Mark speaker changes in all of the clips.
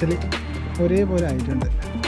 Speaker 1: Title ഒരേപോലെ ആയിട്ടുണ്ട്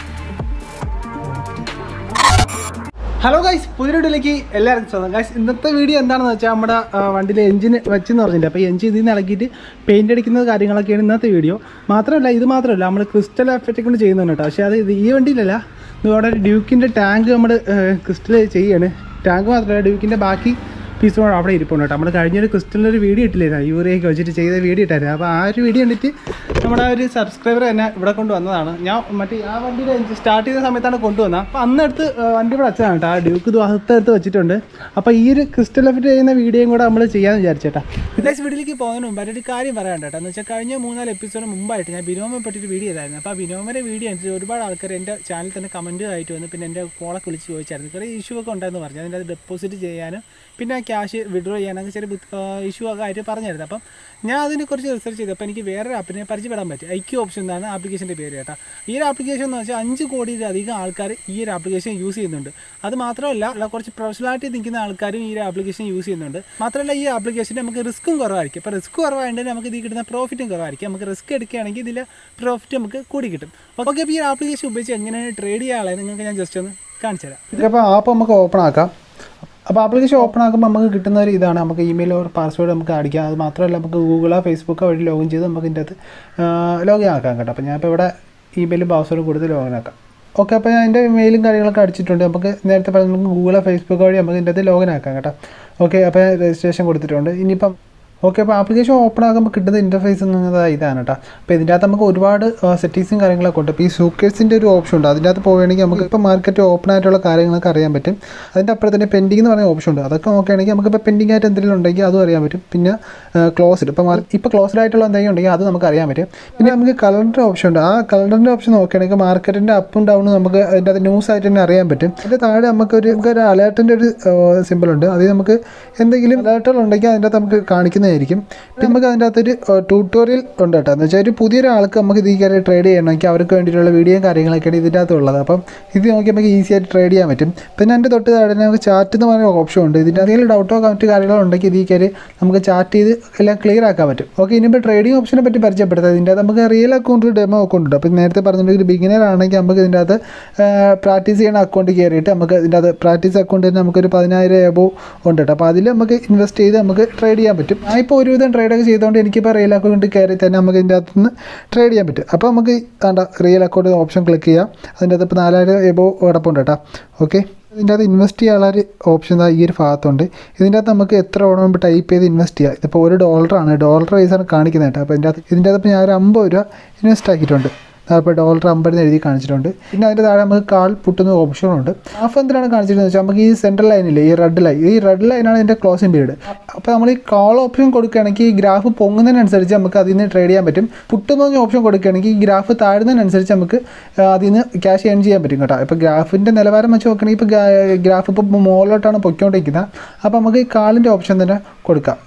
Speaker 1: hello guys പുതിയ വീഡിയോയിലേക്ക് എല്ലാവർക്കും സ്വാഗതം ഗൈസ് ഇന്നത്തെ വീഡിയോ എന്താണെന്ന് വെച്ചാൽ നമ്മുടെ ആ, വണ്ടിയിലെ എഞ്ചിൻ വെച്ചെന്ന് പറഞ്ഞില്ല അപ്പോൾ ഈ എഞ്ചിൻ ഇതിൽ നിന്ന് ഇളക്കിയിട്ട് പെയിൻ്റ് അടിക്കുന്ന കാര്യങ്ങളൊക്കെയാണ് ഇന്നത്തെ വീഡിയോ മാത്രമല്ല ഇത് മാത്രമല്ല നമ്മൾ ക്രിസ്റ്റൽ എഫക്റ്റ് കൊണ്ട് ചെയ്യുന്നുണ്ട് കേട്ടോ പക്ഷേ അത് ഇത് ഈ വണ്ടിയിലല്ല ഇവിടെ ഒരു ഡ്യൂക്കിൻ്റെ ടാങ്ക് നമ്മൾ ക്രിസ്റ്റൽ ചെയ്യാണ് ടാങ്ക് മാത്രമല്ല ഡ്യൂക്കിൻ്റെ ബാക്കി പീസ് കൂടെ അവിടെ ഇരിപ്പുണ്ട് കേട്ടോ നമ്മൾ കഴിഞ്ഞൊരു ക്രിസ്റ്റലിൻ്റെ ഒരു വീഡിയോ ഇട്ടില്ലായിരുന്നു യൂറിയൊക്കെ വെച്ചിട്ട് ചെയ്ത വീഡിയോ ഇട്ടായിരുന്നു അപ്പോൾ ആ ഒരു വീഡിയോ കണ്ടിട്ട് നമ്മുടെ ആ ഒരു സബ്സ്ക്രൈബർ തന്നെ ഇവിടെ കൊണ്ടുവന്നതാണ് ഞാൻ മറ്റേ ആ വണ്ടിയുടെ സ്റ്റാർട്ട് ചെയ്ത സമയത്താണ് കൊണ്ടുവന്നത് അപ്പോൾ അന്ന് എടുത്ത് ആ, വണ്ടി ഇവിടെ വെച്ചതാണ് കേട്ടോ ആ ഡ്യൂക്ക് ദോഹത്തെ എടുത്ത് വെച്ചിട്ടുണ്ട് അപ്പോൾ ഈ ഒരു ക്രിസ്റ്റൽ എഫക്റ്റ് ചെയ്യുന്ന വീഡിയോയും കൂടെ നമ്മൾ ചെയ്യാമെന്ന് വിചാരിച്ചേട്ടാ ഇതേസ് വീഡിയോയിലേക്ക് പോകുന്നതിന് മുമ്പ് ഒരു കാര്യം പറയാൻ കേട്ടോ എന്ന് വെച്ചാൽ കഴിഞ്ഞ മൂന്നാല് എപ്പിസോഡ് മുമ്പായിട്ട് ഞാൻ ബിനോമെ പറ്റിയിട്ട് വീഡിയോ ചെയ്തായിരുന്നു അപ്പോൾ ആ ബിനോമയുടെ വീഡിയോ അനുസരിച്ച് ഒരുപാട് ആൾക്കാർ എൻ്റെ ചാനൽ തന്നെ കമൻറ്റ് ആയിട്ട് വന്നു പിന്നെ എൻ്റെ കോളൊക്കെ വിളിച്ച് ചോദിച്ചായിരുന്നു കുറേ ഇഷ്യൂ ഒക്കെ ഉണ്ടായിരുന്നു പറഞ്ഞു അതിൻ്റെ അത് ഡെപ്പോസിറ്റ് ചെയ്യാനും പിന്നെ ക്യാഷ് വിഡ്രോ ചെയ്യാനൊക്കെ ചെറിയ ഇഷ്യൂ ഒക്കെ ആയിട്ട് പറഞ്ഞായിരുന്നു അപ്പം ഞാൻ അതിനെക്കുറിച്ച് റിസർച്ച് ചെയ്തു അപ്പോൾ എനിക്ക് വേറൊരു ആപ്പിനെ പരിചയപ്പെടാൻ പറ്റി ഐക്യു ഓപ്ഷൻ എന്നാണ് ആപ്ലിക്കേഷൻ്റെ പേര് കേട്ടോ ഈ ഒരു ആപ്ലിക്കേഷൻ എന്ന് വെച്ചാൽ അഞ്ച് കോടിയിലധികം ആൾക്കാർ ഈ ഒരു ആപ്ലിക്കേഷൻ യൂസ് ചെയ്യുന്നുണ്ട് അത് മാത്രമല്ല അല്ല കുറച്ച് പ്രൊഫഷണലായിട്ട് നിൽക്കുന്ന ആൾക്കാരും ഈ ഒരു ആപ്ലിക്കേഷൻ യൂസ് ചെയ്യുന്നുണ്ട് മാത്രമല്ല ഈ ആപ്ലിക്കേഷൻ നമുക്ക് റിസ്ക്കും കുറവായിരിക്കും അപ്പോൾ റിസ്ക് കുറവായതുകൊണ്ട് നമുക്ക് ഇതിൽ കിട്ടുന്ന പ്രോഫിറ്റും കുറവായിരിക്കും നമുക്ക് റിസ്ക് എടുക്കുകയാണെങ്കിൽ ഇതിൽ പ്രോഫിറ്റ് നമുക്ക് കൂടി കിട്ടും ഓക്കെ അപ്പോൾ ഈ ആപ്ലിക്കേഷൻ ഉപയോഗിച്ച് എങ്ങനെയാണ് ട്രേഡ് ചെയ്യാനുള്ളത് നിങ്ങൾക്ക് ഞാൻ ജസ്റ്റ് ഒന്ന് കാണിച്ചു തരാം ഇതിപ്പോൾ ആപ്പ് നമുക്ക് ഓപ്പൺ ആക്കാം അപ്പോൾ ആപ്ലിക്കേഷൻ ഓപ്പൺ ആക്കുമ്പോൾ നമുക്ക് കിട്ടുന്ന ഒരു ഇതാണ് നമുക്ക് ഇമെയിൽ ഒരു പാസ്വേഡ് നമുക്ക് അടിക്കാം അത് മാത്രമല്ല നമുക്ക് ഗൂഗിളോ ഫേസ്ബുക്കോ വഴി ലോഗിൻ ചെയ്ത് നമുക്ക് ഇതിൻ്റെ അകത്ത് ലോഗിൻ ആക്കാം കേട്ടോ അപ്പോൾ ഞാനിപ്പോൾ ഇവിടെ ഇമെയിലും പാസ്വേഡും കൊടുത്ത് ലോഗിൻ ആക്കാം ഓക്കെ അപ്പോൾ ഞാൻ എൻ്റെ മെയിലും കാര്യങ്ങളൊക്കെ അടിച്ചിട്ടുണ്ട് നമുക്ക് നേരത്തെ പറഞ്ഞ നമുക്ക് ഗൂഗിളോ ഫേസ്ബുക്കോ വഴി നമുക്ക് ഇതിൻ്റെ അകത്ത് ലോഗിൻ ആക്കാം കേട്ടോ ഓക്കെ അപ്പോൾ രജിസ്ട്രേഷൻ കൊടുത്തിട്ടുണ്ട് ഇനിയിപ്പം ഓക്കെ അപ്പോൾ ആപ്ലിക്കേഷൻ ഓപ്പൺ ആകുമ്പോൾ കിട്ടുന്ന ഇൻ്റർഫേസ് എന്ന് പറയുന്നത് ഇതാണ് കേട്ടോ അപ്പോൾ ഇതിൻ്റെ അകത്ത് നമുക്ക് ഒരുപാട് സെറ്റിങ്സും കാര്യങ്ങളൊക്കെ ഉണ്ട് അപ്പോൾ ഈ സൂക്കേഴ്സിൻ്റെ ഒരു ഓപ്ഷൻ ഉണ്ട് അതിൻ്റെ അകത്ത് പോവുകയാണെങ്കിൽ നമുക്ക് ഇപ്പോൾ മാർക്കറ്റ് ഓപ്പൺ ആയിട്ടുള്ള കാര്യങ്ങളൊക്കെ അറിയാൻ പറ്റും അതിൻ്റെ അപ്പുറം തന്നെ പെൻഡിങ് എന്ന് പറയുന്ന ഓപ്ഷൻ ഉണ്ട് അതൊക്കെ നോക്കുകയാണെങ്കിൽ നമുക്കിപ്പോൾ പെൻഡിങ് ആയിട്ട് എന്തെങ്കിലും ഉണ്ടെങ്കിൽ അതും അറിയാൻ പറ്റും പിന്നെ ക്ലോസ്ഡ് ഇപ്പോൾ ഇപ്പോൾ ക്ലോസ്ഡ് ആയിട്ടുള്ള എന്തെങ്കിലും ഉണ്ടെങ്കിൽ അത് നമുക്ക് അറിയാൻ പറ്റും പിന്നെ നമുക്ക് കളറിൻ്റെ ഓപ്ഷൻ ഉണ്ട് ആ കളറിൻ്റെ ഓപ്ഷൻ നോക്കുകയാണെങ്കിൽ മാർക്കറ്റിൻ്റെ അപ്പും ഡൗണും നമുക്ക് അതിൻ്റെ അത് ന്യൂസ് ആയിട്ട് തന്നെ അറിയാൻ പറ്റും അതിൻ്റെ താഴെ നമുക്കൊരു ഒരു അലേർട്ടിൻ്റെ ഒരു സിമ്പിൾ ഉണ്ട് അതിൽ നമുക്ക് എന്തെങ്കിലും അലേർട്ടുകൾ ഉണ്ടെങ്കിൽ അതിൻ്റെ അകത്ത് നമുക്ക് കാണിക്കുന്നതായിരിക്കും പിന്നെ നമുക്ക് അതിൻ്റെ അകത്തൊരു ട്യൂട്ടോറിയൽ ഉണ്ട് കേട്ടോ എന്ന് വെച്ചാൽ ഒരു പുതിയൊരാൾക്ക് നമുക്ക് ഇതിൽ കയറി ട്രേഡ് ചെയ്യണമെങ്കിൽ അവർക്ക് വേണ്ടിയിട്ടുള്ള വീഡിയോയും കാര്യങ്ങളൊക്കെയാണ് ഇതിൻ്റെ അകത്ത് ഉള്ളത് അപ്പം ഇത് നോക്കി നമുക്ക് ഈസി ആയിട്ട് ട്രേഡ് ചെയ്യാൻ പറ്റും പിന്നെ എൻ്റെ തൊട്ട് താഴെ നമുക്ക് ചാറ്റ് എന്ന് പറയുന്ന ഓപ്ഷൻ ഉണ്ട് ഇതിൻ്റെ എന്തെങ്കിലും ഡൗട്ടോ മറ്റു കാര്യങ്ങളോ ഉണ്ടെങ്കിൽ ഇതിൽ കയറി നമുക്ക് ചാറ്റ് ചെയ്ത് എല്ലാം ക്ലിയർ ആക്കാൻ പറ്റും ഓക്കെ ഇനിയിപ്പോൾ ട്രേഡിംഗ് ഓപ്ഷനെ പറ്റി പരിചയപ്പെടുത്താം ഇതിൻ്റെ അകത്ത് നമുക്ക് റിയൽ അക്കൗണ്ട് ഡെമോ അക്കൗണ്ട് ഉണ്ട് അപ്പോൾ നേരത്തെ പറഞ്ഞിട്ടുണ്ടെങ്കിൽ ബിഗിനർ ആണെങ്കിൽ നമുക്ക് ഇതിൻ്റെ അകത്ത് പ്രാക്ടീസ് ചെയ്യുന്ന അക്കൗണ്ട് കയറിയിട്ട് നമുക്ക് ഇതിൻ്റെ അകത്ത് പ്രാക്ടീസ് അക്കൗണ്ട് തന്നെ നമുക്കൊരു പതിനായിരം എബോ ഉണ്ട് കേട്ടോ അപ്പോൾ അതിൽ നമുക്ക് ഇൻവെസ്റ്റ് ചെയ്ത് നമുക്ക് ട്രേഡ് ചെയ്യാൻ പറ്റും ഞാൻ ഇപ്പോൾ ഒരുവിധം ട്രേഡൊക്കെ ചെയ്തുകൊണ്ട് എനിക്കിപ്പോൾ റിയൽ അക്കൗണ്ട് കയറി തന്നെ നമുക്ക് ഇതിൻ്റെ അകത്ത് നിന്ന് ട്രേഡ് ചെയ്യാൻ പറ്റും അപ്പോൾ നമുക്ക് വേണ്ട റിയൽ അക്കൗണ്ട് ഓപ്ഷൻ ക്ലിക്ക് ചെയ്യാം അതിൻ്റെ അകത്ത് ഇപ്പോൾ നാലായിരം എബോ കിടപ്പുണ്ട് കേട്ടോ ഓക്കെ ഇതിൻ്റെ അകത്ത് ഇൻവെസ്റ്റ് ചെയ്യാനുള്ള ഒരു ഓപ്ഷൻ ഈ ഒരു ഭാഗത്തുണ്ട് ഇതിൻ്റെ അകത്ത് നമുക്ക് എത്ര വേണമെങ്കിൽ ടൈപ്പ് ചെയ്ത് ഇൻവെസ്റ്റ് ചെയ്യാം ഇതിപ്പോൾ ഒരു ഡോളറാണ് ഡോളർ വൈസാണ് കാണിക്കുന്നത് കേട്ടോ അപ്പോൾ ഇതിൻ്റെ അകത്ത് ഇതിൻ്റെ അകത്ത് ഇപ്പോൾ ഞാൻ ഒരു അമ്പത് രൂപ ഇൻവെസ്റ്റ് ആക്കിയിട്ടുണ്ട് അപ്പോൾ ഡോളർ അമ്പതെന്ന് എഴുതി കാണിച്ചിട്ടുണ്ട് പിന്നെ അതിൻ്റെ താഴെ നമുക്ക് കാൾ പുട്ടുന്ന ഓപ്ഷനുണ്ട് ഹാഫ് എന്തിനാണ് കാണിച്ചിരുന്നത് വെച്ചാൽ നമുക്ക് ഈ സെൻട്രൽ ലൈനില്ലേ ഈ റെഡ് ലൈൻ ഈ റെഡ് ലൈനാണ് ഇതിൻ്റെ ക്ലോസിംഗ് പീരീഡ് അപ്പോൾ നമ്മൾ ഈ കാൾ ഓപ്ഷൻ കൊടുക്കുകയാണെങ്കിൽ ഈ ഗ്രാഫ് പൊങ്ങുന്നതിനനുസരിച്ച് നമുക്ക് അതിൽ നിന്ന് ട്രേഡ് ചെയ്യാൻ പറ്റും പുട്ടെന്ന് പറഞ്ഞ ഓപ്ഷൻ കൊടുക്കുകയാണെങ്കിൽ ഈ ഗ്രാഫ് താഴുന്നതിനനുസരിച്ച് നമുക്ക് ആ, അതിൽ നിന്ന് ക്യാഷ് ഏൺ ചെയ്യാൻ പറ്റും കേട്ടോ ഇപ്പോൾ ഗ്രാഫിൻ്റെ നിലവാരം വെച്ച് നോക്കുകയാണെങ്കിൽ ഇപ്പോൾ ഗ്രാഫ് ഇപ്പോൾ മുകളിലോട്ടാണ് പൊയ്ക്കൊണ്ടിരിക്കുന്നത് അപ്പോൾ നമുക്ക് ഈ കാളിൻ്റെ ഓപ്ഷൻ തന്നെ കൊടുക്കാം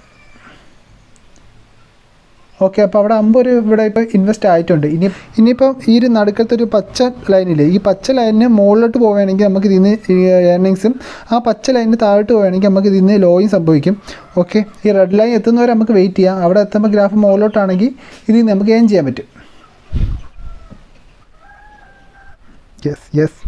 Speaker 1: ഓക്കെ അപ്പോൾ അവിടെ അമ്പത് രൂപ ഇവിടെ ഇപ്പോൾ ഇൻവെസ്റ്റ് ആയിട്ടുണ്ട് ഇനി ഇനിയിപ്പം ഈ ഒരു നടുക്കത്തെ ഒരു പച്ച ലൈനില്ലേ ഈ പച്ച ലൈനിന് മുകളിലോട്ട് പോവുകയാണെങ്കിൽ നമുക്ക് ഇതിന്ന് ഏർണിങ്സും ആ പച്ച ലൈനിന് താഴോട്ട് പോവുകയാണെങ്കിൽ നമുക്ക് ഇതിന്ന് ലോയും സംഭവിക്കും ഓക്കെ ഈ റെഡ് ലൈൻ എത്തുന്നവരെ നമുക്ക് വെയിറ്റ് ചെയ്യാം അവിടെ എത്തുമ്പോൾ ഗ്രാഫ് മുകളിലോട്ടാണെങ്കിൽ ഇതിൽ നിന്ന് നമുക്ക് ഏൺ ചെയ്യാൻ പറ്റും yes yes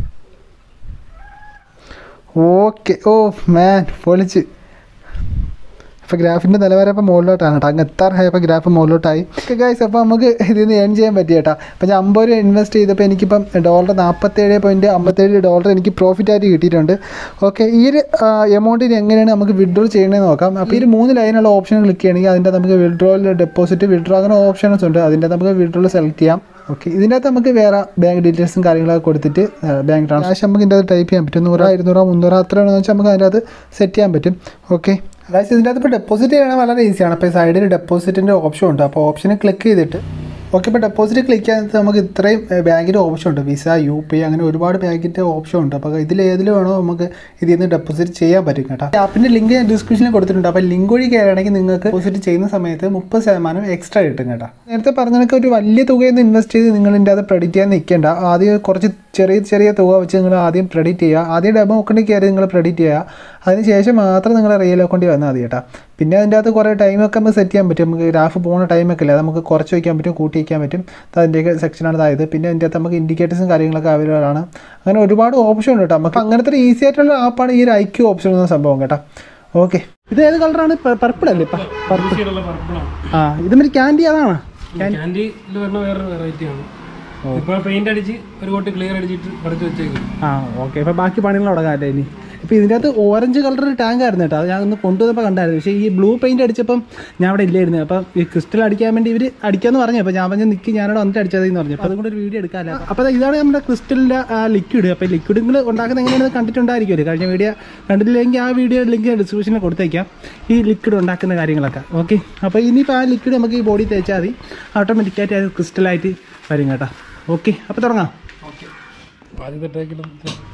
Speaker 1: okay oh man പൊളിച്ച് അപ്പോൾ ഗ്രാഫിൻ്റെ നിലവാരം ഇപ്പോൾ മുകളിലോട്ടാണ് കേട്ടോ അങ്ങ് എത്താറായപ്പോൾ ഗ്രാഫ് മുകളിലോട്ടായി ഓക്കെ ഗൈസ് അപ്പോൾ നമുക്ക് ഇതിൽ നിന്ന് ഏൺ ചെയ്യാൻ പറ്റി കേട്ടോ അപ്പോൾ ഞാൻ അമ്പത് രൂപ ഇൻവെസ്റ്റ് ചെയ്തപ്പോൾ എനിക്കിപ്പം ഡോളർ നാൽപ്പത്തേഴ് പോയിൻറ്റ് അമ്പത്തേഴ് ഡോളർ എനിക്ക് പ്രോഫിറ്റ് ആയിട്ട് കിട്ടിയിട്ടുണ്ട് ഓക്കെ ഈ ഒരു എമൗണ്ടിന് എങ്ങനെയാണ് നമുക്ക് വിഡ്രോ ചെയ്യണമെന്ന് നോക്കാം അപ്പോൾ ഈ ഒരു മൂന്ന് ലൈനുള്ള ഓപ്ഷൻ ക്ലിക്ക് ചെയ്യണമെങ്കിൽ അതിൻ്റെ നമുക്ക് വിഡ്രോയിൽ ഡെപ്പോസിറ്റ് വിഡ്രോ അങ്ങനെ ഓപ്ഷൻസ് ഉണ്ട് അതിൻ്റെ നമുക്ക് വിഡ്രോയിൽ സെലക്ട് ചെയ്യാം ഓക്കെ ഇതിൻ്റെ അകത്ത് നമുക്ക് വേറെ ബാങ്ക് ഡീറ്റെയിൽസും കാര്യങ്ങളൊക്കെ കൊടുത്തിട്ട് ബാങ്ക് ട്രാൻസാക്ഷൻ നമുക്ക് ഇതിൻ്റെ അകത്ത് ടൈപ്പ് ചെയ്യാൻ പറ്റും നൂറോ ഇരുന്നൂറോ മുന്നൂറോ അത്രയാണെന്ന് വെച്ചാൽ നമുക്ക് അതിൻ്റെ അകത്ത് സെറ്റ് ചെയ്യാൻ പറ്റും ഓക്കെ അതായത് ഇതിൻ്റെ അകത്ത് ഇപ്പോൾ ഡെപ്പോസിറ്റ് ചെയ്യണത് വളരെ ഈസിയാണ് അപ്പോൾ സൈഡിൽ ഡെപ്പോസിറ്റിൻ്റെ ഓപ്ഷൻ ഉണ്ട് അപ്പോൾ ഓപ്ഷനെ ക്ലിക്ക് ചെയ്തിട്ട് ഓക്കെ ഇപ്പോൾ ഡെപ്പോസിറ്റ് ക്ലിക്ക് ചെയ്യാൻ നമുക്ക് ഇത്രയും ബാങ്കിൻ്റെ ഓപ്ഷൻ ഉണ്ട് വിസ യു പി അങ്ങനെ ഒരുപാട് ബാങ്കിൻ്റെ ഓപ്ഷൻ ഉണ്ട് അപ്പോൾ ഇതിൽ ഏതിൽ വേണോ നമുക്ക് ഇതിൽ നിന്ന് ഡെപ്പോസിറ്റ് ചെയ്യാൻ പറ്റും കേട്ടോ ആപ്പിൻ്റെ ലിങ്ക് ഞാൻ ഡിസ്ക്രിപ്ഷനിൽ കൊടുത്തിട്ടുണ്ട് അപ്പോൾ ലിങ്ക് വഴി കയറുകയാണെങ്കിൽ നിങ്ങൾക്ക് ഡെപ്പോസിറ്റ് ചെയ്യുന്ന സമയത്ത് മുപ്പത് ശതമാനം എക്സ്ട്രാ കിട്ടും കേട്ടോ നേരത്തെ പറഞ്ഞ കണക്ക് ഒരു വലിയ തുകയൊന്നും ഇൻവെസ്റ്റ് ചെയ്ത് നിങ്ങൾ ഇതിൻ്റെ അത് പ്രെഡിക്റ്റ് ചെയ്യാൻ നിൽക്കേണ്ട ആദ്യം കുറച്ച് ചെറിയ ചെറിയ തുക വെച്ച് നിങ്ങൾ ആദ്യം പ്രെഡിക്റ്റ് ചെയ്യുക ആദ്യം ഡെമോ ഒക്കെ കയറി നിങ്ങൾ പ്രെഡിക്റ്റ് ചെയ്യുക അതിന് ശേഷം മാത്രം നിങ്ങൾ റിയൽ അക്കൗണ്ടിൽ വന്നാൽ മതി കേട്ടോ പിന്നെ അതിൻ്റെ അകത്ത് കുറേ ടൈമൊക്കെ നമുക്ക് സെറ്റ് ചെയ്യാൻ പറ്റും നമുക്ക് ഗ്രാഫ് പോകുന്ന ടൈമൊക്കെ ഇല്ല അത് നമുക്ക് കുറച്ച് വയ്ക്കാൻ പറ്റും കൂട്ടി വയ്ക്കാൻ പറ്റും അത് അതിൻ്റെയൊക്കെ സെക്ഷനാണ് ഇതായത് പിന്നെ അതിൻ്റെ അകത്ത് നമുക്ക് ഇൻഡിക്കേറ്റേഴ്സും കാര്യങ്ങളൊക്കെ അവൈലബിൾ ആണ് അങ്ങനെ ഒരുപാട് ഓപ്ഷൻ ഉണ്ട് കേട്ടോ നമുക്ക് അങ്ങനത്തെ ഒരു ഈസി ആയിട്ടുള്ള ആപ്പാണ് ഈ ഒരു ഐക്യു ഓപ്ഷൻ എന്ന സംഭവം കേട്ടോ ഓക്കെ ഇത് ഏത് കളറാണ് പർപ്പിൾ അല്ലേ ഇപ്പം പർപ്പിൾ
Speaker 2: ഈസിയുള്ള പർപ്പിളാണ്
Speaker 1: ആ ഇത് മറ്റേ ക്യാൻഡി അതാണ്
Speaker 2: ക്യാൻഡിയിൽ വരുന്ന വേറൊരു വെറൈറ്റി ആണ് ഇപ്പോൾ പെയിന്റ് അടിച്ച് ഒരു കോട്ട് ക്ലിയർ അടിച്ചിട്ട് പറിച്ച് വെച്ചേക്കും
Speaker 1: ആ ഓക്കെ ഇപ്പം ബാക്കി പണികൾ തുടങ്ങാമല്ലേ ഇനി ഇപ്പം ഇതിൻ്റെ അകത്ത് ഓറഞ്ച് കളർ ടാങ്ക് ആയിരുന്നു കേട്ടോ അത് ഞാൻ ഒന്ന് കൊണ്ടുവന്നപ്പോൾ കണ്ടായിരുന്നു പക്ഷേ ഈ ബ്ലൂ പെയിൻറ്റ് അടിച്ചപ്പം ഞാൻ അവിടെ ഇല്ലായിരുന്നു അപ്പം ഈ ക്രിസ്റ്റൽ അടിക്കാൻ വേണ്ടി ഇവർ അടിക്കാമെന്ന് പറഞ്ഞു അപ്പോൾ ഞാൻ പറഞ്ഞു നിൽക്കി ഞാനവിടെ വന്നിട്ട് അടിച്ചതെന്ന് പറഞ്ഞു അപ്പോൾ അതുകൊണ്ട് ഒരു വീഡിയോ എടുക്കാമല്ലോ അപ്പോൾ ഇതാണ് നമ്മുടെ ക്രിസ്റ്റലിൻ്റെ ലിക്വിഡ് അപ്പോൾ ലിക്വിഡ് നിങ്ങൾ ഉണ്ടാക്കുന്നത് എങ്ങനെയാണെന്ന് കണ്ടിട്ടുണ്ടായിരിക്കുമല്ലോ കഴിഞ്ഞ വീഡിയോ കണ്ടിട്ടില്ലെങ്കിൽ ആ വീഡിയോ ലിങ്ക് ഡിസ്ക്രിപ്ഷനിൽ കൊടുത്തേക്കാം ഈ ലിക്വിഡ് ഉണ്ടാക്കുന്ന കാര്യങ്ങളൊക്കെ ഓക്കെ അപ്പോൾ ഇനിയിപ്പോൾ ആ ലിക്വിഡ് നമുക്ക് ഈ ബോഡി തേച്ചാൽ മതി ഓട്ടോമാറ്റിക്കായിട്ട് അത് ക്രിസ്റ്റലായിട്ട് വരും കേട്ടോ ഓക്കെ അപ്പോൾ തുടങ്ങാം
Speaker 2: ഓക്കെ ആദ്യത്തെ ടേക്കിലും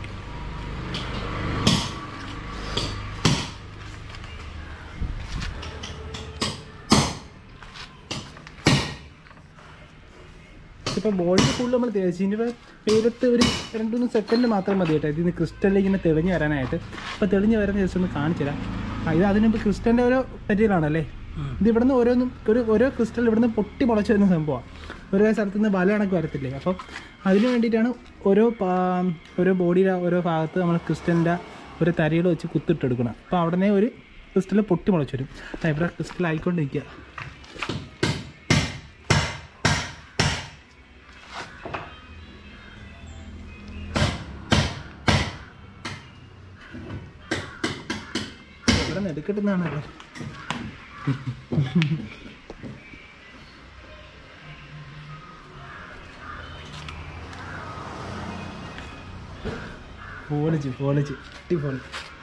Speaker 1: ഇപ്പം ബോഡി ഫുൾ നമ്മൾ തേച്ച് ഇനിയിപ്പോൾ വെയിലത്ത് ഒരു രണ്ട് മൂന്ന് സെക്കൻഡ് മാത്രം മതി കേട്ടോ ഇതിന് ക്രിസ്റ്റലിൽ ഇങ്ങനെ തെളിഞ്ഞ് വരാനായിട്ട് അപ്പോൾ തെളിഞ്ഞ് വരുന്ന ജസ്റ്റ് ഒന്ന് കാണിച്ചു തരാം ആ ഇത് അതിനുമ്പോൾ ക്രിസ്റ്റലിൻ്റെ ഓരോ മെറ്റീരിയലാണല്ലേ ഇത് ഇവിടുന്ന് ഓരോന്നും ഒരു ഓരോ ക്രിസ്റ്റൽ ഇവിടുന്ന് പൊട്ടി മുളച്ച് വരുന്ന സംഭവമാണ് ഓരോ സ്ഥലത്ത് നിന്ന് വല കണക്ക് വരത്തില്ലേ അപ്പം അതിന് വേണ്ടിയിട്ടാണ് ഓരോ പാ- ഓരോ ബോഡിയുടെ ഓരോ ഭാഗത്ത് നമ്മൾ ക്രിസ്റ്റലിൻ്റെ ഒരു തരികൾ വെച്ച് കുത്തിട്ടെടുക്കണം അപ്പോൾ അവിടെ ഒരു ക്രിസ്റ്റൽ പൊട്ടി മുളച്ച് വരും ദാ ഇവിടെ ക്രിസ്റ്റൽ ആയിക്കൊണ്ടിരിക്കുക ഇവിടെ നിന്ന് എടുക്കട്ടുന്നതാണല്ലോ പോളിച്ച് പോളിച്ച് അടിപൊളി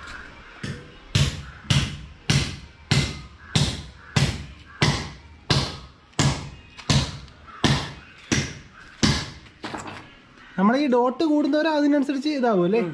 Speaker 1: നമ്മളെ ഈ ഡോട്ട് കൂടുന്നവരെ അതിനനുസരിച്ച് ഇതാവും അല്ലേ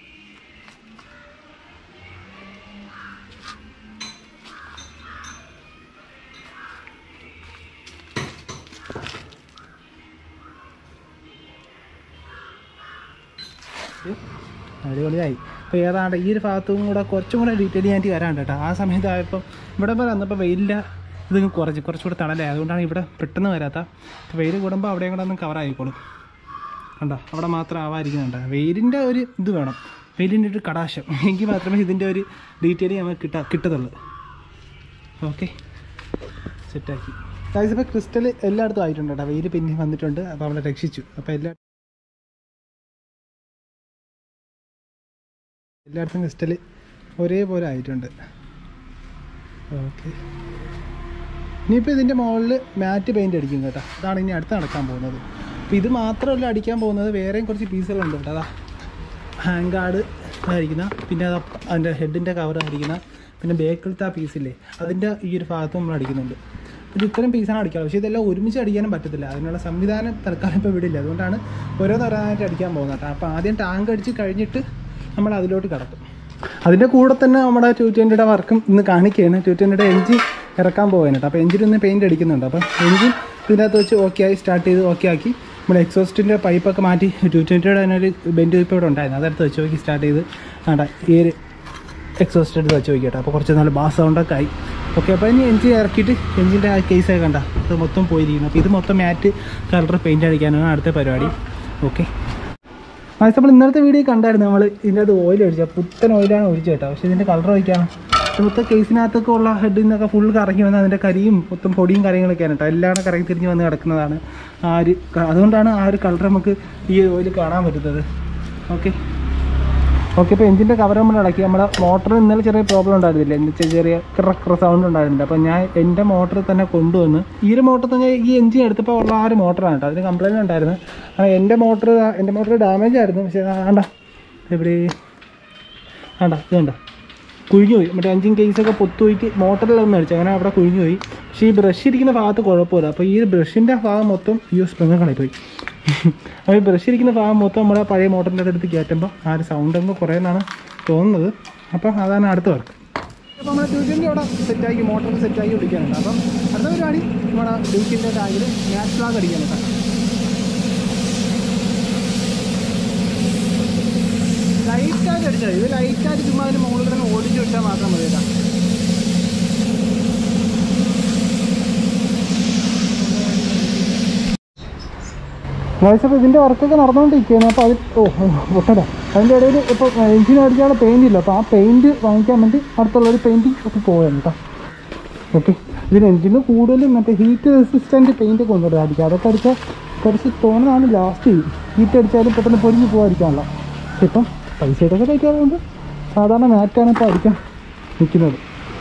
Speaker 1: അടിപൊളിയായി അപ്പോൾ ഏതാണ്ട് ഈ ഒരു ഭാഗത്തും കൂടെ കുറച്ചും കൂടെ ഡീറ്റെയിൽ ആയിട്ട് വരാണ്ട് കേട്ടോ ആ സമയത്ത് ആയപ്പോൾ ഇവിടെ വരെ വന്നപ്പോൾ വെയിലില്ല ഇത് കുറച്ച് കുറച്ചുകൂടെ തണലായി അതുകൊണ്ടാണ് ഇവിടെ പെട്ടെന്ന് വരാത്ത അപ്പോൾ വെയിൽ കൂടുമ്പോൾ അവിടെയും കൂടെ ഒന്ന് കവർ ആയിക്കോളും കണ്ടോ അവിടെ മാത്രം ആവാതിരിക്കുന്നുണ്ട് വെയിലിൻ്റെ ഒരു ഇത് വേണം വെയിലിൻ്റെ ഒരു കടാശം എങ്കിൽ മാത്രമേ ഇതിൻ്റെ ഒരു ഡീറ്റെയിൽ നമുക്ക് കിട്ടാ കിട്ടത്തുള്ളൂ ഓക്കെ സെറ്റാക്കി ഗൈസ് ഇപ്പോൾ ക്രിസ്റ്റൽ എല്ലായിടത്തും ആയിട്ടുണ്ട് കേട്ടോ വെയിൽ പിന്നെ വന്നിട്ടുണ്ട് അപ്പോൾ അവളെ രക്ഷിച്ചു അപ്പോൾ എല്ലാ എല്ലായിടത്തും ക്രിസ്റ്റൽ ഒരേപോലെ ആയിട്ടുണ്ട് ഓക്കെ ഇനിയിപ്പോൾ ഇതിൻ്റെ മുകളിൽ മാറ്റ് പെയിൻ്റ് അടിക്കും കേട്ടോ അതാണ് ഇനി അടുത്ത് നടക്കാൻ പോകുന്നത് അപ്പോൾ ഇത് മാത്രമല്ല അടിക്കാൻ പോകുന്നത് വേറെയും കുറച്ച് പീസുകളുണ്ട് കേട്ടോ അതാ ഹാങ് ഗാർഡ് ആയിരിക്കുന്ന പിന്നെ അത് അതിൻ്റെ ഹെഡിൻ്റെ കവർ ആയിരിക്കുന്ന പിന്നെ ബേക്കിലത്തെ ആ പീസില്ലേ അതിൻ്റെ ഈ ഒരു ഭാഗത്ത് നമ്മൾ അടിക്കുന്നുണ്ട് അപ്പോൾ ഇത്തരം പീസാണ് അടിക്കുക പക്ഷേ ഇതെല്ലാം ഒരുമിച്ച് അടിക്കാനും പറ്റത്തില്ല അതിനുള്ള സംവിധാനം തൽക്കാലം ഇപ്പോൾ ഇവിടെ ഇല്ല അതുകൊണ്ടാണ് ഓരോന്നോരോന്നായിട്ട് അടിക്കാൻ പോകുന്നത് കേട്ടോ അപ്പോൾ ആദ്യം ടാങ്ക് അടിച്ച് കഴിഞ്ഞിട്ട് നമ്മൾ അതിലോട്ട് കടക്കും അതിൻ്റെ കൂടെ തന്നെ നമ്മുടെ ടു ട്വൻറ്റിയുടെ വർക്കും ഇന്ന് കാണിക്കുകയാണ് ടു ട്വൻറ്റിയുടെ എഞ്ചിൻ ഇറക്കാൻ പോകാൻ കേട്ടോ അപ്പോൾ എഞ്ചിൻ ഒന്ന് പെയിൻറ്റ് അടിക്കുന്നുണ്ട് അപ്പോൾ എഞ്ചിൻ ഇതിനകത്ത് വെച്ച് ഓക്കെ ആയി സ്റ്റാർട്ട് ചെയ്ത് ഓക്കെ ആക്കി നമ്മുടെ എക്സോസ്റ്റിൻ്റെ പൈപ്പൊക്കെ മാറ്റി ടു ട്വൻറ്റിയുടെ തന്നെ ഒരു ബെൻഡ് പൈപ്പ് ഇവിടെ ഉണ്ടായിരുന്നു അതെടുത്ത് വെച്ച് നോക്കി സ്റ്റാർട്ട് ചെയ്ത് ആണ്ട ഈ ഒരു എക്സോസ്റ്റ് എടുത്ത് വെച്ച് നോക്കിയിട്ട് അപ്പോൾ കുറച്ച് നല്ല ബാസ് സൗണ്ടൊക്കെ ആയി ഓക്കെ അപ്പോൾ ഇനി എഞ്ചിൻ ഇറക്കിയിട്ട് എഞ്ചിൻ്റെ ആ കേസൊക്കെ കണ്ട അത് മൊത്തം പോയിരിക്കുന്നു അപ്പോൾ ഇത് മൊത്തം മാറ്റ് കളർ പെയിൻറ്റ് അടിക്കാനാണ് അടുത്ത പരിപാടി ഓക്കെ ആ നമ്മൾ ഇന്നലത്തെ വീഡിയോ കണ്ടായിരുന്നു നമ്മൾ ഇതിൻ്റെ അത് ഓയിൽ ഒഴിച്ചത് പുത്തൻ ഓയിലാണ് ഒഴിച്ചത് കേട്ടോ പക്ഷേ ഇതിൻ്റെ കളർ ഒഴിക്കാണ് മൊത്തം കേസിനകത്തൊക്കെ ഉള്ള ഹെഡിൽ നിന്നൊക്കെ ഫുൾ കറങ്ങി വന്ന് അതിൻ്റെ കരിയും മൊത്തം പൊടിയും കാര്യങ്ങളൊക്കെയാണ് കേട്ടോ എല്ലാം കറങ്ങി തിരിഞ്ഞ് വന്ന് കിടക്കുന്നതാണ് ആ ഒരു ക- അതുകൊണ്ടാണ് ആ ഒരു കളർ നമുക്ക് ഈ ഓയിൽ കാണാൻ പറ്റുന്നത് ഓക്കെ ഓക്കെ ഇപ്പോൾ എഞ്ചിൻ്റെ കവർ നമ്മൾ ഇടയ്ക്ക് നമ്മുടെ മോട്ടർ ഇന്നലെ ചെറിയ പ്രോബ്ലം ഉണ്ടായിരുന്നില്ല എന്ന് വെച്ചാൽ ചെറിയ ക്രക്ര സൗണ്ട് ഉണ്ടായിരുന്നില്ല അപ്പോൾ ഞാൻ എൻ്റെ മോട്ടർ തന്നെ കൊണ്ടുവന്ന് ഈ ഒരു മോട്ടർ തന്നെ ഈ എഞ്ചിൻ എടുത്തപ്പോൾ ഉള്ള ആ ഒരു മോട്ടറാണ് കേട്ടോ അതിന് കംപ്ലൈൻറ്റ് ഉണ്ടായിരുന്നു കാരണം എൻ്റെ മോട്ടർ എൻ്റെ മോട്ടർ ഡാമേജ് ആയിരുന്നു പക്ഷേ ആണ്ട എവിടെ ആണ്ട ഇത് കണ്ട കുഴിഞ്ഞു പോയി മറ്റേ എഞ്ചിൻ കേസൊക്കെ പൊത്തുപോയിട്ട് മോട്ടറിലൊന്നും അടിച്ചു അങ്ങനെ അവിടെ കുഴിഞ്ഞു പോയി പക്ഷേ ഈ ബ്രഷ് ഇരിക്കുന്ന ഭാഗത്ത് കുഴപ്പമില്ല അപ്പോൾ ഈ ഒരു ബ്രഷിൻ്റെ ഭാഗം മൊത്തം ഈ സ്പ്രിങ്ങുകളായി പോയി അപ്പോൾ ഈ ബ്രഷ് ഇരിക്കുന്ന ഭാഗം മൊത്തം നമ്മുടെ പഴയ മോട്ടറിൻ്റെ അടുത്ത് കയറ്റുമ്പോൾ ആ ഒരു സൗണ്ട് ഒന്ന് കുറയുന്നതാണ് തോന്നുന്നത് അപ്പോൾ അതാണ് അടുത്ത വർക്ക് അപ്പോൾ നമ്മുടെ ട്യൂഷൻ്റെ അവിടെ സെറ്റാക്കി മോട്ടർ സെറ്റാക്കി പിടിക്കാനുണ്ട് അപ്പം അടുത്ത പരിപാടി നമ്മുടെ ഡ്യൂക്കിൻ്റെ ടാങ്കിൽ മാറ്റ് ഫ്ലാഗ് അടിക്കാനുണ്ട് ലൈറ്റായിട്ട് അടിച്ചാൽ ഇത് ലൈറ്റായിട്ട് ചുമ്മാ അതിന് മുകളിൽ തന്നെ ഓടി ഗൈസ് അപ്പോൾ ഇതിൻ്റെ വർക്കൊക്കെ നടന്നുകൊണ്ടിരിക്കുകയാണ് അപ്പോൾ അത് ഓ പൊട്ടല അതിൻ്റെ ഇടയിൽ ഇപ്പോൾ എഞ്ചിൻ അടിച്ചാൽ പെയിൻ്റ് ഇല്ല അപ്പോൾ ആ പെയിൻറ്റ് വാങ്ങിക്കാൻ വേണ്ടി അടുത്തുള്ള ഒരു പെയിൻറ്റിങ് ഷോപ്പിൽ പോവുകയാണ് കേട്ടോ ഓക്കെ ഇതിന് എഞ്ചിന് കൂടുതലും മറ്റേ ഹീറ്റ് റെസിസ്റ്റൻറ്റ് പെയിൻറ്റ് കൊണ്ടുവരും അടിക്കുക അതൊക്കെ അടിച്ചാൽ കുറച്ച് തോന്നാണ് ലാസ്റ്റ് ചെയ്യും ഹീറ്റ് അടിച്ചാലും പെട്ടെന്ന് പൊരിഞ്ഞ് പോകാതിരിക്കാനുള്ള പക്ഷെ ഇപ്പം പൈസയൊക്കെ കഴിക്കാറുണ്ട് സാധാരണ മാറ്റാണ് ഇപ്പോൾ അടിക്കാൻ നിൽക്കുന്നത്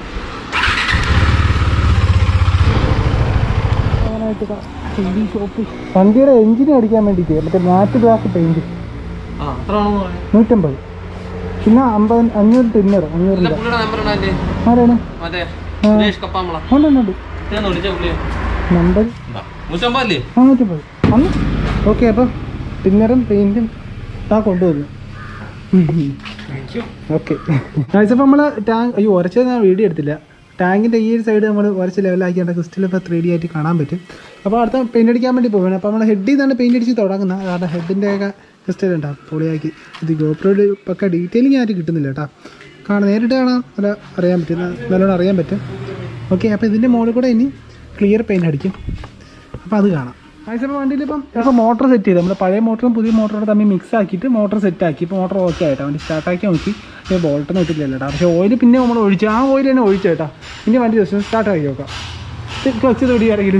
Speaker 1: അങ്ങനെയായിട്ട് പെയിൻറ്റിങ് ഷോപ്പ് വണ്ടിയുടെ എഞ്ചിന് അടിക്കാൻ വേണ്ടിയിട്ട് മറ്റേ മാറ്റ് ഗ്ലാസ് പെയിൻറ്റ്
Speaker 3: ആ എത്ര ആണെന്ന് പറയാം
Speaker 1: നൂറ്റമ്പത് പിന്നെ അമ്പത് അഞ്ഞൂറ് ടിന്നർ അഞ്ഞൂറിൻ്റെ
Speaker 3: പുള്ളിയുടെ നമ്പർ ഉണ്ടല്ലേ
Speaker 1: ആരാണ്
Speaker 3: മറ്റേ സുരേഷ് കപ്പാമ്പള
Speaker 1: ഉണ്ട് ഉണ്ട് ഉണ്ട്
Speaker 3: ഇതെന്ന് വിളിച്ച പുള്ളിയെ
Speaker 1: നമ്പർ
Speaker 3: നൂറ്റമ്പതല്ലേ
Speaker 1: ആ നൂറ്റമ്പത് അന്ന് ഓക്കെ അപ്പം ടിന്നറും പെയിൻറ്റും താ കൊണ്ടുവന്നു ഓക്കെ അപ്പോൾ നമ്മൾ ടാങ്ക് അയ്യോ ഉരച്ചത് ഞാൻ വീഡിയോ എടുത്തില്ല ടാങ്കിൻ്റെ ഈ ഒരു സൈഡ് നമ്മൾ ഉരച്ച് ലെവലാക്കിയിട്ട് ക്രിസ്റ്റൽ ഇപ്പോൾ ത്രീ ഡി ആയിട്ട് കാണാൻ പറ്റും അപ്പോൾ അടുത്ത പെയിൻ്റ് അടിക്കാൻ വേണ്ടി പോവുകയാണ് അപ്പോൾ നമ്മൾ ഹെഡിൽ നിന്നാണ് പെയിൻ്റ് അടിച്ച് തുടങ്ങുന്നത് കാരണം ഹെഡിൻ്റെ ഒക്കെ ക്രിസ്റ്റൽ ഉണ്ടാവും പൊളിയാക്കി ഇത് ഗോപ്രോയിൽ ഒക്കെ ഡീറ്റെയിലിംഗ് ആയിട്ട് കിട്ടുന്നില്ല കേട്ടോ കാണാൻ നേരിട്ട് കാണാൻ നല്ല അറിയാൻ പറ്റും നല്ലോണം അറിയാൻ പറ്റും ഓക്കെ അപ്പോൾ ഇതിൻ്റെ മുകളിൽ കൂടെ ഇനി ക്ലിയർ പെയിൻ്റ് അടിക്കും അപ്പോൾ അത് കാണാം ആയിസപ്പോൾ വണ്ടിയിൽ ഇപ്പം ഇപ്പോൾ മോട്ടർ സെറ്റ് ചെയ്ത് നമ്മൾ പഴയ മോട്ടറും പുതിയ മോട്ടറും തമ്മിൽ മിക്സ് ആക്കിയിട്ട് മോട്ടർ സെറ്റ് ആക്കി ഇപ്പോൾ മോട്ടർ ഓക്കെ ആയിട്ടാ വണ്ടി സ്റ്റാർട്ടാക്കി നോക്കി ഇപ്പോൾ ബോൾട്ടൊന്നും ഇട്ടില്ല കേട്ടോ പക്ഷേ ഓയിൽ പിന്നെ നമ്മൾ ഒഴിച്ചു ആ ഓയിൽ തന്നെ ഒഴിച്ചു കേട്ടോ ഇനി വണ്ടി ജസ്റ്റ് സ്റ്റാർട്ട് ആക്കി നോക്കാം ക്ലച്ച് തൊടി ഇറങ്ങിയിട്ട്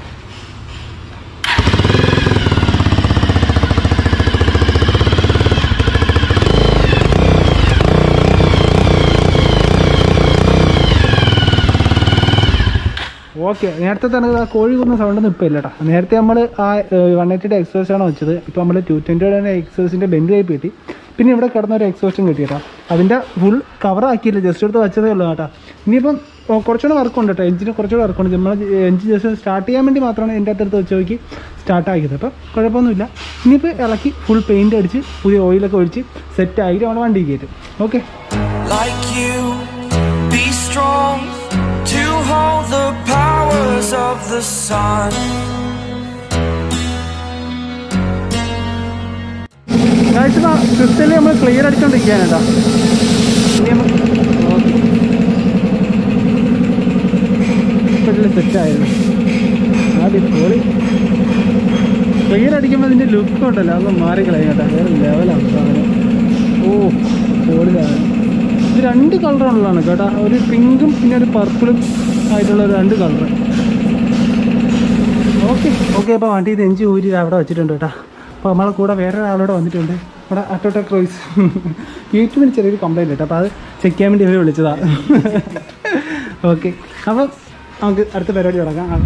Speaker 1: ഓക്കെ നേരത്തെ തന്നെ ആ കോഴി കുന്ന സൗണ്ടൊന്നും ഇപ്പോൾ ഇല്ല കേട്ടോ നേരത്തെ നമ്മൾ ആ വൺ എയ്റ്റിയുടെ എക്സോസാണ് വെച്ചത് ഇപ്പോൾ നമ്മൾ ടു ട്വൻറ്റിയുടെ തന്നെ എക്സോസിൻ്റെ ബെൻഡ് ടൈപ്പ് കിട്ടി പിന്നെ ഇവിടെ കിടന്ന ഒരു എക്സോസ്റ്റും കിട്ടി കേട്ടോ അതിൻ്റെ ഫുൾ കവർ ആക്കിയില്ല ജസ്റ്റ് എടുത്ത് വെച്ചതേ ഉള്ളൂ കേട്ടോ ഇനിയിപ്പം ഓ, കുറച്ചുകൂടെ വർക്കുണ്ട് കേട്ടോ എഞ്ചിന് കുറച്ചുകൂടെ വർക്കുണ്ട് നമ്മൾ എഞ്ചിൻ ജസ്റ്റ് സ്റ്റാർട്ട് ചെയ്യാൻ വേണ്ടി മാത്രമാണ് എൻ്റെ അടുത്ത് വെച്ച് നോക്കി സ്റ്റാർട്ട് ആക്കിയത് അപ്പം കുഴപ്പമൊന്നുമില്ല ഇനിയിപ്പോൾ ഇളക്കി ഫുൾ പെയിൻറ്റ് അടിച്ച് പുതിയ ഓയിലൊക്കെ ഒഴിച്ച് സെറ്റ് ആക്കിയിട്ട് നമ്മുടെ വണ്ടി കയറ്റും okay
Speaker 4: like you. Be strong to hold the powers of the sun.
Speaker 1: ക്രിസ്റ്റലിൽ നമ്മൾ ക്ലിയർ അടിച്ചോണ്ടിരിക്കുകയാണ് കേട്ടോ ഇനി നമുക്ക് സെറ്റായിരുന്നു ആദ്യം കോളി ക്ലിയർ അടിക്കുമ്പോൾ അതിൻ്റെ ലുക്ക് ഉണ്ടല്ലോ അതൊന്ന് മാറിക്കളയും കേട്ടോ വേറെ ലെവലാണ് സാധനം ഓ കോളിലാണ് ഇത് രണ്ട് കളറുള്ളതാണ് കേട്ടോ ഒരു പിങ്കും പിന്നെ ഒരു പർപ്പിളും ആയിട്ടുള്ള ഒരു രണ്ട് കളർ ഓക്കെ ഓക്കെ അപ്പോൾ വണ്ടി ഇത് എഞ്ചി ഊരി അവിടെ വെച്ചിട്ടുണ്ട് കേട്ടോ അപ്പോൾ നമ്മളെ കൂടെ വേറെ ഒരാളോട് വന്നിട്ടുണ്ട് ഇവിടെ അറ്റോട്ട ക്രോയ്സ് യൂട്യൂബിന് ചെറിയൊരു കംപ്ലൈൻറ്റ് കേട്ടോ അപ്പോൾ അത് ചെക്ക് ചെയ്യാൻ വേണ്ടി ഇവർ വിളിച്ചതാണ് ഓക്കെ അപ്പോൾ നമുക്ക് അടുത്ത പരിപാടി തുടങ്ങാം ആ.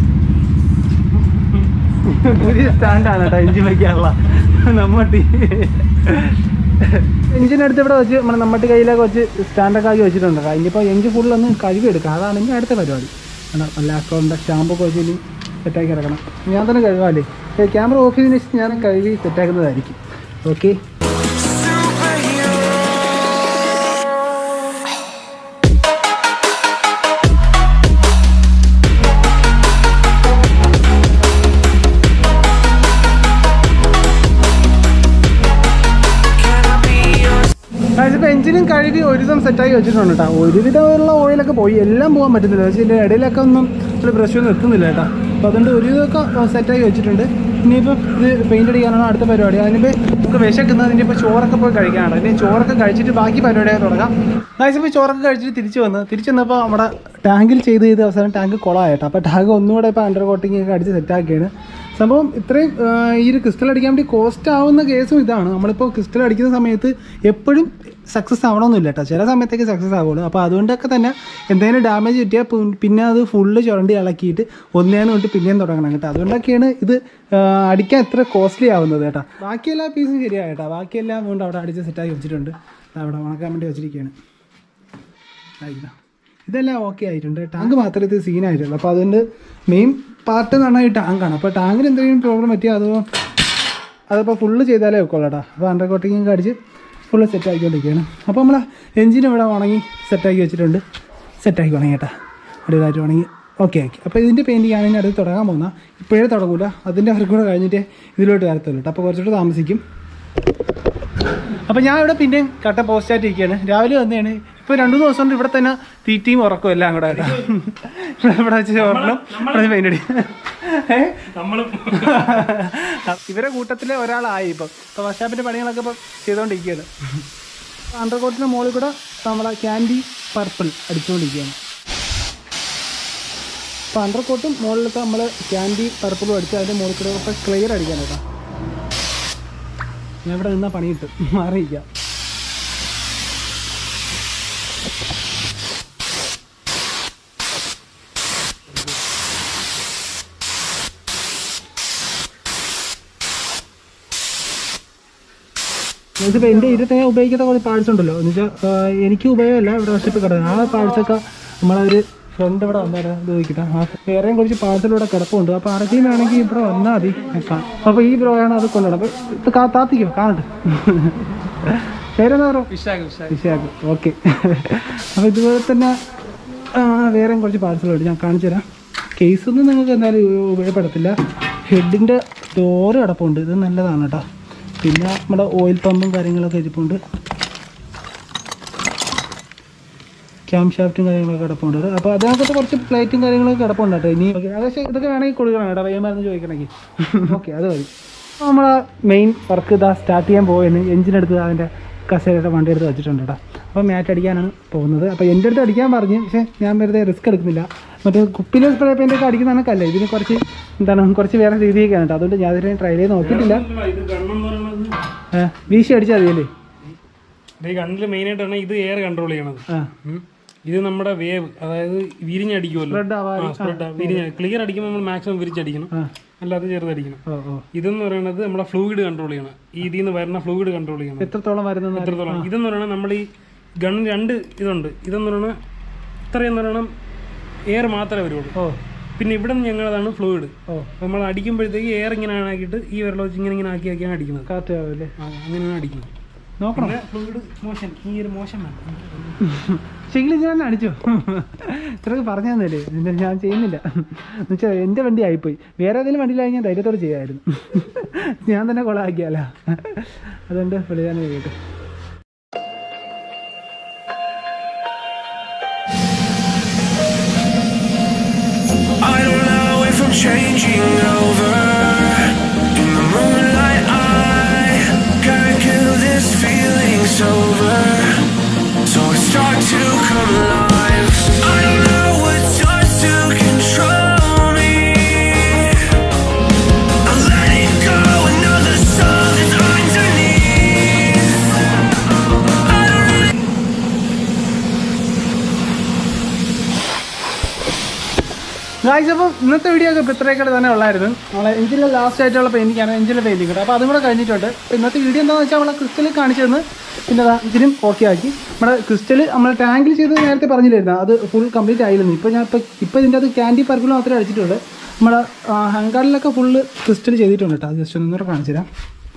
Speaker 1: പുതിയ സ്റ്റാൻഡാണ് കേട്ടോ എഞ്ചിൻ വയ്ക്കാനുള്ള നമ്മട്ടി എഞ്ചിനടുത്ത് ഇവിടെ വെച്ച് നമ്മുടെ നമ്മട്ടി കയ്യിലൊക്കെ വെച്ച് സ്റ്റാൻഡൊക്കെ ആക്കി വെച്ചിട്ടുണ്ട് കേട്ടോ ഇനിയിപ്പോൾ എഞ്ചിൻ ഫുൾ ഒന്ന് കഴുകി എടുക്കാം അതാണ് ഇനി അടുത്ത പരിപാടി കണ്ടോ, നല്ല അക്കൗണ്ട് സ്റ്റാമ്പൊക്കെ വെച്ച് ഇനി സെറ്റാക്കി ഇറക്കണം ഞാൻ തന്നെ കഴുകാമല്ലേ ക്യാമറ ഓഫ് ചെയ്തതിന് ശേഷം ഞാൻ കഴുകി സെറ്റാക്കുന്നതായിരിക്കും okay
Speaker 4: Superhero. Can I be yours?
Speaker 1: ഇപ്പോൾ എഞ്ചിനും കഴുകി ഒരുവിധം സെറ്റാക്കി വെച്ചിട്ടുണ്ട് കേട്ടോ ഒരുവിധമുള്ള ഓയിലൊക്കെ പോയി എല്ലാം പോകാൻ പറ്റുന്നില്ല പക്ഷേ ഇതിൻ്റെ ഇടയിലൊക്കെ ഒന്നും ഒരു ബ്രഷ് ഒന്നും എത്തുന്നില്ല കേട്ടോ അപ്പോൾ അതുകൊണ്ട് ഒരുവിധമൊക്കെ സെറ്റാക്കി വെച്ചിട്ടുണ്ട് ഇനിയിപ്പോൾ ഇത് പെയിൻ്റ് അടിക്കാനാണ് അടുത്ത പരിപാടി അതിനിപ്പോൾ നമുക്ക് വിശക്കുന്നതിൻ്റെ ഇപ്പോൾ ചോറൊക്കെ പോയി കഴിക്കാനാണ് ഇനി ചോറൊക്കെ കഴിച്ചിട്ട് ബാക്കി പരിപാടിയൊക്കെ തുടങ്ങാം ഗായ്സ് ഇപ്പോൾ ചോറൊക്കെ കഴിച്ചിട്ട് തിരിച്ചു വന്ന് തിരിച്ചു വന്നപ്പോൾ നമ്മുടെ ടാങ്കിൽ ചെയ്ത് ചെയ്ത് അവസാനം ടാങ്ക് കുളമായിട്ടോ അപ്പോൾ ടാങ്ക് ഒന്നുകൂടെ ഇപ്പോൾ അണ്ടർ കോട്ടിങ് ഒക്കെ അടിച്ച് സെറ്റാക്കിയാണ് സംഭവം ഇത്രയും ആ, ഈ ഒരു ക്രിസ്റ്റൽ അടിക്കാൻ വേണ്ടി കോസ്റ്റ് ആവുന്ന കേസും ഇതാണ് നമ്മളിപ്പോൾ ക്രിസ്റ്റൽ അടിക്കുന്ന സമയത്ത് എപ്പോഴും സക്സസ് ആവണമെന്നില്ല കേട്ടോ ചില സമയത്തേക്ക് സക്സസ് ആവുള്ളൂ അപ്പോൾ അതുകൊണ്ടൊക്കെ തന്നെ എന്തെങ്കിലും ഡാമേജ് കിട്ടിയാൽ പി- പിന്നെ അത് ഫുള്ള് ചുരണ്ടി ഇളക്കിയിട്ട് ഒന്നേന്ന് തൊട്ട് പിന്നെയും തുടങ്ങണം കേട്ടോ അതുകൊണ്ടൊക്കെയാണ് ഇത് ആ, അടിക്കാൻ ഇത്ര കോസ്റ്റ്ലി ആവുന്നത് കേട്ടോ ബാക്കി എല്ലാ പീസും ശരിയാണ് കേട്ടോ ബാക്കിയെല്ലാം കൊണ്ട് അവിടെ അടിച്ച് സെറ്റാക്കി വെച്ചിട്ടുണ്ട് ദാ അവിടെ ഉണക്കാൻ വേണ്ടി വെച്ചിരിക്കുകയാണ് ആയില്ല ഇതെല്ലാം ഓക്കെ ആയിട്ടുണ്ട് ടാങ്ക് മാത്രമേ ഇത് സീനായിട്ടുള്ളൂ അപ്പോൾ അതുകൊണ്ട് മെയിൻ പാർട്ട് എന്ന് പറഞ്ഞാൽ ഈ ടാങ്കാണ് അപ്പോൾ ടാങ്കിന് എന്തെങ്കിലും പ്രോബ്ലം പറ്റിയോ അതോ അതിപ്പോൾ ഫുള്ള് ചെയ്താലേ വെക്കുള്ളൂ കേട്ടോ അപ്പോൾ അണ്ടർ കോട്ടിങ് അടിച്ച് ഫുള്ള് സെറ്റ് ആക്കിക്കൊണ്ടിരിക്കുകയാണ് അപ്പോൾ നമ്മൾ എഞ്ചിൻ ഇവിടെ ഉണങ്ങി സെറ്റാക്കി വെച്ചിട്ടുണ്ട് സെറ്റാക്കി ഉണങ്ങി കേട്ടോ അടിപൊളിയായിട്ട് ഉണങ്ങി ഓക്കെ ഓക്കെ അപ്പോൾ ഇതിൻ്റെ പെയിൻറ്റിങ് ആണ് ഇനി അടുത്ത് തുടങ്ങാൻ പോകുന്ന ഇപ്പോഴേ തുടങ്ങൂല അതിൻ്റെ അവർക്ക് കൂടെ കഴിഞ്ഞിട്ട് ഇതിലോട്ട് വരത്തുള്ളൂ കേട്ടോ അപ്പോൾ കുറച്ചുകൂടെ താമസിക്കും അപ്പോൾ ഞാൻ ഇവിടെ പിന്നെയും കട്ട പോസ്റ്റായിട്ട് ഇരിക്കുകയാണ് രാവിലെ വന്നതാണ് ഇപ്പോൾ രണ്ടു മൂന്ന് ദിവസം കൊണ്ട് ഇവിടെ തന്നെ തീറ്റയും ഉറക്കവും എല്ലാം കൂടെ കേട്ടോ ഇവിടെ വെച്ച് ചോറിനും ഇവിടെ പെയിൻ്റ് അടി ഏഹ്
Speaker 2: നമ്മളും
Speaker 1: ഇവരെ കൂട്ടത്തിലെ ഒരാളായി ഇപ്പം ഇപ്പോൾ വർഷാപ്പിൻ്റെ പണികളൊക്കെ ഇപ്പം ചെയ്തുകൊണ്ടിരിക്കുകയാണ് അണ്ടർകോട്ടിൻ്റെ മുകളിൽ കൂടെ നമ്മളെ ക്യാൻഡി പർപ്പിൾ അടിച്ചുകൊണ്ടിരിക്കുകയാണ് അപ്പോൾ അണ്ടർകോട്ടും മുകളിലത്തെ നമ്മൾ ക്യാൻഡി പർപ്പിളും അടിച്ച് അതിൻ്റെ മുകളിൽ കൂടെ ഇപ്പോൾ ക്ലിയർ അടിക്കാൻ കേട്ടോ ഞാൻ ഇവിടെ നിന്നാ പണിയിട്ട് മാറിയിരിക്കാം ഇതിപ്പോൾ എൻ്റെ ഇരുത്തെ ഉപയോഗിക്കാത്ത കുറച്ച് പാഴ്സ് ഉണ്ടല്ലോ എന്ന് വെച്ചാൽ എനിക്ക് ഉപയോഗമല്ല ഇവിടെ വർഷത്തിൽ കിടക്കുന്നത് ആ പാഴ്സൊക്കെ നമ്മളൊരു ഫ്രണ്ട് ഇവിടെ വന്നാലും ഇത് നോക്കിട്ടാ ആ വേറെയും കുറച്ച് പാഴ്സൽ ഇവിടെ കിടപ്പുണ്ട് അപ്പോൾ ആർക്കെങ്കിലും വേണമെങ്കിൽ ഇവിടെ വന്നാൽ മതി കാണാം അപ്പോൾ ഈ ബ്രോയാണ് അത് കൊണ്ടുപോകണം അപ്പോൾ ഇത് കാ താത്തിക്കോ കാണട്ടെ പേരെന്താ ബ്രോ
Speaker 2: വിശാഖ വിശാഖ
Speaker 1: വിഷയാക്കും ഓക്കെ അപ്പോൾ ഇതുപോലെ തന്നെ ആ, വേറെയും കുറച്ച് പാഴ്സലുണ്ട് ഞാൻ കാണിച്ചു തരാം കേസൊന്നും നിങ്ങൾക്ക് എന്തായാലും ഉപയോഗപ്പെടത്തില്ല ഹെഡിൻ്റെ ഡോറ് കിടപ്പുണ്ട് ഇത് നല്ലതാണ് കേട്ടോ പിന്നെ നമ്മുടെ ഓയിൽ പമ്പും കാര്യങ്ങളൊക്കെ ഇരിപ്പുണ്ട് ക്യാം ഷാഫ്റ്റും കാര്യങ്ങളൊക്കെ കിടപ്പുണ്ട് അപ്പോൾ അതിനകത്ത് കുറച്ച് പ്ലേറ്റും കാര്യങ്ങളൊക്കെ കിടപ്പുണ്ട് കേട്ടോ ഇനി ഓക്കെ അതൊക്കെ ഇതൊക്കെ വേണമെങ്കിൽ കൊടുക്കണം കേട്ടോ പയ്യന്മാരെന്ന് ചോദിക്കണമെങ്കിൽ ഓക്കെ അത് മതി അപ്പോൾ നമ്മളെ മെയിൻ വർക്ക് ഇതാ സ്റ്റാർട്ട് ചെയ്യാൻ പോകുന്നു എഞ്ചിനെടുത്ത് അതിൻ്റെ കസേരയുടെ വണ്ടി എടുത്ത് വെച്ചിട്ടുണ്ട് കേട്ടോ അപ്പോൾ മാറ്റ് അടിക്കാനാണ് പോകുന്നത് അപ്പോൾ എൻ്റെ അടുത്ത് അടിക്കാൻ പറഞ്ഞു പക്ഷേ ഞാൻ വെറുതെ റിസ്ക് എടുക്കുന്നില്ല മറ്റേ കുപ്പിയിൽ സ്പ്രേ പെയിൻ്റ് ഒക്കെ അടിക്കുന്ന കണക്കല്ല ഇതിന് കുറച്ച് എന്താണ് കുറച്ച് വേറെ രീതിയൊക്കെയാണ് കേട്ടോ അതുകൊണ്ട് ഞാൻ ഇതിനെ ട്രൈ ചെയ്ത് നോക്കിയിട്ടില്ല
Speaker 2: ഇത് ഗണ്ണെന്ന് പറയുന്നത്
Speaker 1: ഏ, വീശി അടിച്ചാൽ മതിയല്ലേ
Speaker 2: ഈ ഗണ്ണിൽ മെയിനായിട്ടാണ് ഇത് എയർ കൺട്രോൾ ചെയ്യണത്
Speaker 1: ആ
Speaker 2: ഉം. ഇത് നമ്മുടെ വേവ് അതായത് വിരിഞ്ഞടിക്കുമല്ലോ
Speaker 1: Spread ആവാതെ.
Speaker 2: സ്പ്രെഡ് വിരിഞ്ഞ ക്ലിയർ അടിക്കുമ്പോൾ നമ്മൾ മാക്സിമം വിരിച്ചടിക്കണം
Speaker 1: ആ
Speaker 2: അല്ലാതെ ചെറുതടിക്കണം
Speaker 1: ഓ ഓ
Speaker 2: ഇതെന്ന് പറയുന്നത് നമ്മുടെ ഫ്ലൂയിഡ് കൺട്രോൾ ചെയ്യണം ഈ ഇതിൽ നിന്ന് വരുന്ന ഫ്ലൂയിഡ് കൺട്രോൾ ചെയ്യണം
Speaker 1: എത്രത്തോളം വരുന്നത്
Speaker 2: എത്രത്തോളം ഇതെന്ന് പറയുന്നത് നമ്മൾ ഈ ഗണ്ണിന് രണ്ട് ഇതുണ്ട് ഇതെന്ന് പറയുന്നത് ഇത്രയെന്ന് പറയണം എയർ മാത്രമേ വരുള്ളൂ
Speaker 1: ഓ
Speaker 2: പിന്നെ ഇവിടെ നിന്ന് ഞങ്ങളതാണ് ഫ്ലൂയിഡ്
Speaker 1: ഓ
Speaker 2: നമ്മൾ അടിക്കുമ്പോഴത്തേക്ക് എയർ ഇങ്ങനെ ആക്കിയിട്ട് ഈ വിരൽ വെച്ച് ഇങ്ങനെ ഇങ്ങനെ ആക്കി ആക്കിയാണ് അടിക്കുന്നത്
Speaker 1: കാറ്റ് ആവില്ലേ
Speaker 2: ആ, അങ്ങനെയാണ് അടിക്കുന്നത്
Speaker 1: നോക്കണം
Speaker 2: പിന്നെ ഫ്ലൂയിഡ് മോശം ഈ ഒരു മോശം വേണം
Speaker 1: ശെങ്കിൽ ഞാൻ അടിച്ചു ഇത്രയൊക്കെ പറഞ്ഞു തന്നല്ലേ എന്നിട്ട് ഞാൻ ചെയ്യുന്നില്ല എന്നുവെച്ചാൽ എൻ്റെ വണ്ടി ആയിപ്പോയി വേറെ ഏതെങ്കിലും വണ്ടിയിലായി ഞാൻ ധൈര്യത്തോടെ ചെയ്യാമായിരുന്നു ഞാൻ തന്നെ കൊളാക്കിയാല അതുകൊണ്ട് വിളിയാൻ കേട്ടു
Speaker 4: I don't know if I'm changing over In the moonlight I gotta kill this feeling sober So I start to come alive I don't know what starts to control me I let it go, another soul is underneath I don't really
Speaker 1: guys അപ്പോൾ ഇന്നത്തെ video ഒക്കെ ഇപ്പോൾ ഇത്രയൊക്കെ തന്നെ ഉള്ളായിരുന്നു നമ്മളെ എഞ്ചിനിലെ last ആയിട്ടുള്ള പെയിൻറ്റിങ്ങാണ് എഞ്ചിനിലെ painting കേട്ടോ അപ്പോൾ അതും കൂടെ കഴിഞ്ഞിട്ടുണ്ട് അപ്പോൾ ഇന്നത്തെ വീഡിയോ എന്താണെന്ന് വെച്ചാൽ നമ്മളെ ക്രിസ്റ്റൽ കാണിച്ചു തന്ന് പിന്നെ അതാ ഇതിനും ഓക്കെ ആക്കി നമ്മുടെ ക്രിസ്റ്റൽ നമ്മൾ ടാങ്കിൽ ചെയ്ത് നേരത്തെ പറഞ്ഞില്ലായിരുന്നു അത് ഫുൾ കംപ്ലീറ്റ് ആയിരുന്നു ഇപ്പോൾ ഞാൻ ഇപ്പോൾ ഇപ്പോൾ ഇതിൻ്റെ അത് ക്യാൻഡി പർപ്പിൾ മാത്രമേ അടിച്ചിട്ടുള്ളൂ നമ്മുടെ ഹങ്കാറിലൊക്കെ ഫുള്ള് ക്രിസ്റ്റൽ ചെയ്തിട്ടുണ്ട് കേട്ടോ അത് ജസ്റ്റ് ഒന്നുകൂടെ കാണിച്ചു തരാം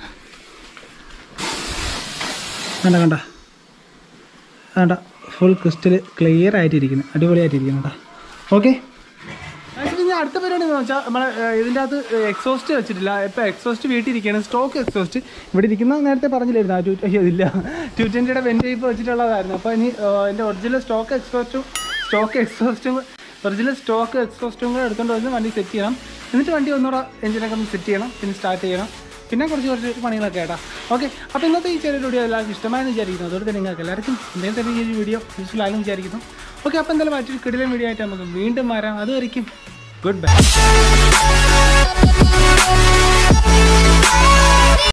Speaker 1: കണ്ട കണ്ട വേണ്ട ഫുൾ ക്രിസ്റ്റൽ ക്ലിയർ ആയിട്ടിരിക്കുന്നു അടിപൊളിയായിട്ടിരിക്കുന്നു കേട്ടോ ഓക്കെ ഇനി അടുത്ത പരിപാടി എന്ന് വെച്ചാൽ നമ്മളെ ഏഹ്, ഇതിൻ്റെ അകത്ത് എക്സോസ്റ്റ് വെച്ചിട്ടില്ല ഇപ്പോൾ എക്സോസ്റ്റ് വീട്ടിലിരിക്കുകയാണ് സ്റ്റോക്ക് എക്സോസ്റ്റ് ഇവിടെ ഇരിക്കുന്ന നേരത്തെ പറഞ്ഞില്ലായിരുന്നു ആ ടു അയ്യോ ഇതില്ല ടു ട്വൻറ്റിയുടെ വെൻ്റ് ഇപ്പോൾ വെച്ചിട്ടുള്ളതായിരുന്നു അപ്പോൾ ഇനി ഏഹ്, എൻ്റെ ഒറിജിനൽ സ്റ്റോക്ക് എക്സോസ്റ്റും സ്റ്റോക്ക് എക്സോസ്റ്റും ഒറിജിനൽ സ്റ്റോക്ക് എക്സോസ്റ്റും കൂടെ എടുത്തുകൊണ്ട് വന്ന് വണ്ടി സെറ്റ് ചെയ്യണം എന്നിട്ട് വണ്ടി ഒന്നുകൂടെ എഞ്ചിനൊക്കെ ഒന്ന് സെറ്റ് ചെയ്യണം പിന്നെ സ്റ്റാർട്ട് ചെയ്യണം പിന്നെ കുറച്ച് കുറച്ച് പണികളൊക്കെ കേട്ടോ ഓക്കെ അപ്പോൾ ഇന്നത്തെ ഈ ചെറിയ വീഡിയോ എല്ലാവർക്കും ഇഷ്ടമായെന്ന് വിചാരിക്കുന്നു അതുകൊണ്ട് തന്നെ നിങ്ങൾക്ക് എല്ലാവർക്കും എന്തെങ്കിലും തന്നെ ഈ വീഡിയോ യൂസ്ഫുൾ ആയെന്ന് വിചാരിക്കുന്നു ഓക്കെ അപ്പോൾ എന്തായാലും മറ്റൊരു കിടിലൻ വീഡിയോ ആയിട്ട് നമുക്ക് വീണ്ടും വരാം അതുവരെയും ഗുഡ് ബൈ